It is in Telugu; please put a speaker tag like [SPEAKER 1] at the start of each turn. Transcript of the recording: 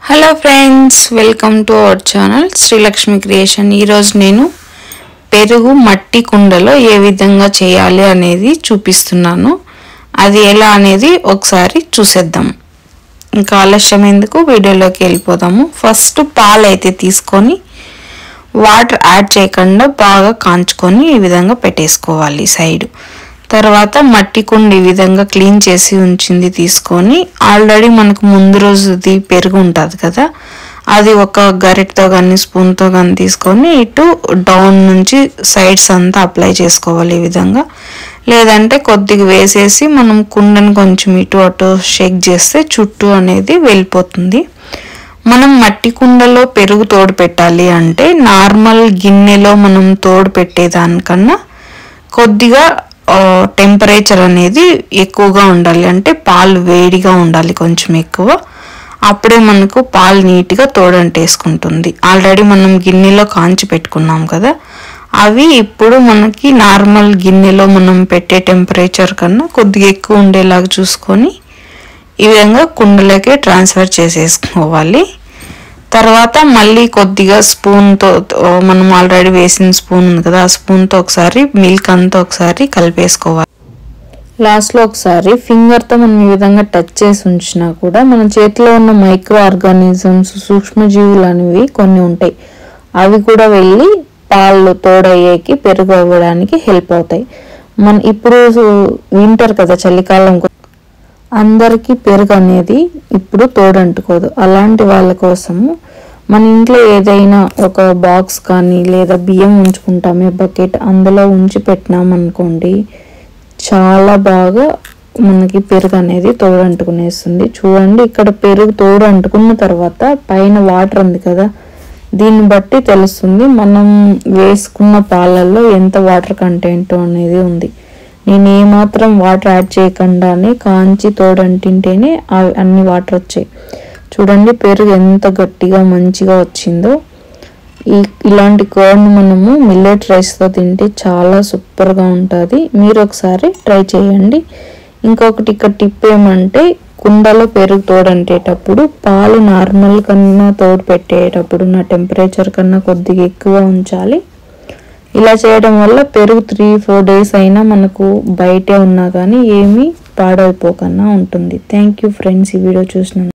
[SPEAKER 1] hello friends welcome to our channel Srilakshmi creation ఈరోజు నేను పెరుగు మట్టి కుండలో ఏ విధంగా చేయాలి అనేది చూపిస్తున్నాను అది ఎలా అనేది ఒకసారి చూసేద్దాం ఇంకా ఆలస్యం ఎందుకు వీడియోలోకి వెళ్ళిపోదాము ఫస్ట్ పాలు అయితే తీసుకొని వాటర్ యాడ్ చేయకుండా బాగా కాంచుకొని ఈ విధంగా పెట్టేసుకోవాలి సైడ్ తర్వాత మట్టి కుండ ఈ విధంగా క్లీన్ చేసి ఉంచింది తీసుకొని ఆల్రెడీ మనకు ముందు రోజుది పెరుగు ఉంటుంది కదా అది ఒక గరిటతో కానీ స్పూన్తో కానీ తీసుకొని ఇటు డౌన్ నుంచి సైడ్స్ అంతా అప్లై చేసుకోవాలి ఈ విధంగా లేదంటే కొద్దిగా వేసేసి మనం కుండను కొంచెం ఇటు అటు షేక్ చేస్తే చుట్టూ అనేది వెళ్ళిపోతుంది మనం మట్టి కుండలో పెరుగు తోడు పెట్టాలి అంటే నార్మల్ గిన్నెలో మనం తోడు పెట్టేదానికన్నా కొద్దిగా టెంపరేచర్ అనేది ఎక్కువగా ఉండాలి అంటే పాలు వేడిగా ఉండాలి కొంచెం ఎక్కువ అప్పుడే మనకు పాలు నీట్గా తోడంటేసుకుంటుంది ఆల్రెడీ మనం గిన్నెలో కాంచి పెట్టుకున్నాం కదా అవి ఇప్పుడు మనకి నార్మల్ గిన్నెలో మనం పెట్టే టెంపరేచర్ కన్నా కొద్దిగా ఎక్కువ ఉండేలాగా చూసుకొని ఈ విధంగా కుండలోకి ట్రాన్స్ఫర్ చేసేసుకోవాలి తర్వాత మళ్ళీ కొద్దిగా స్పూన్తో మనం ఆల్రెడీ వేసిన స్పూన్ ఉంది కదా ఆ స్పూన్తో ఒకసారి మిల్క్ అంతా ఒకసారి కలిపేసుకోవాలి లాస్ట్లో ఒకసారి ఫింగర్తో మనం ఈ విధంగా టచ్ చేసి ఉంచినా కూడా మన చేతిలో ఉన్న మైక్రో ఆర్గానిజమ్స్ సూక్ష్మజీవులు అనేవి కొన్ని ఉంటాయి అవి కూడా వెళ్ళి పాలు తోడయ్యేకి పెరుగు అవ్వడానికి హెల్ప్ అవుతాయి మన ఇప్పుడు వింటర్ కదా చలికాలం అందరికీ పెరుగు అనేది ఇప్పుడు తోడంటుకోదు అలాంటి వాళ్ళ కోసము మన ఇంట్లో ఏదైనా ఒక బాక్స్ కానీ లేదా బియ్యం ఉంచుకుంటామే బకెట్ అందులో ఉంచి పెట్టినామనుకోండి చాలా బాగా మనకి పెరుగు అనేది తోడు అంటుకునేస్తుంది చూడండి ఇక్కడ పెరుగు తోడు అంటుకున్న తర్వాత పైన వాటర్ ఉంది కదా దీన్ని బట్టి తెలుస్తుంది మనం వేసుకున్న పాలల్లో ఎంత వాటర్ కంటెంట్ అనేది ఉంది నేను ఏమాత్రం వాటర్ యాడ్ చేయకుండానే కాంచి తోడంటింటేనే అన్ని వాటర్ వచ్చాయి చూడండి పెరుగు ఎంత గట్టిగా మంచిగా వచ్చిందో ఈ ఇలాంటి కర్డ్ మనము మిల్లెట్ రైస్తో తింటే చాలా సూపర్గా ఉంటుంది మీరు ఒకసారి ట్రై చేయండి ఇంకొకటి ఇక్కడ టిప్ ఏమంటే కుండలో పెరుగు తోడంటేటప్పుడు పాలు నార్మల్ కన్నా తోడు పెట్టేటప్పుడు నా టెంపరేచర్ కన్నా కొద్దిగా ఎక్కువ ఉంచాలి ఇలా చేయడం వల్ల పెరుగు త్రీ ఫోర్ డేస్ అయినా మనకు బయటే ఉన్నా కానీ ఏమీ పాడైపోకన్నా ఉంటుంది థ్యాంక్ యూ ఫ్రెండ్స్ ఈ వీడియో చూసిన